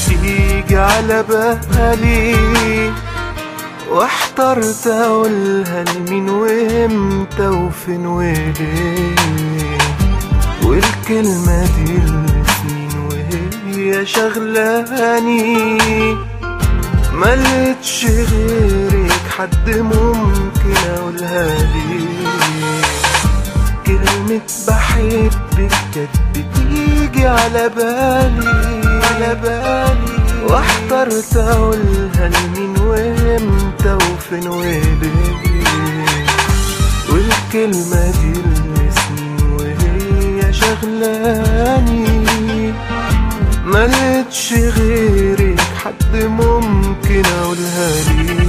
تيجي على بالي واحترت اقولها لمين وامتى وفين وليه والكلمة دي لسنين وهي شغلاني ملقتش غيرك حد ممكن اقولها لي كلمة بحبك كانت بتيجي على بالي على بالي واحترت اقولها لمين وامتى وفين وليه والكلمة دي لسنين وهي شغلاني ملقتش غيرك حد ممكن اقولها لي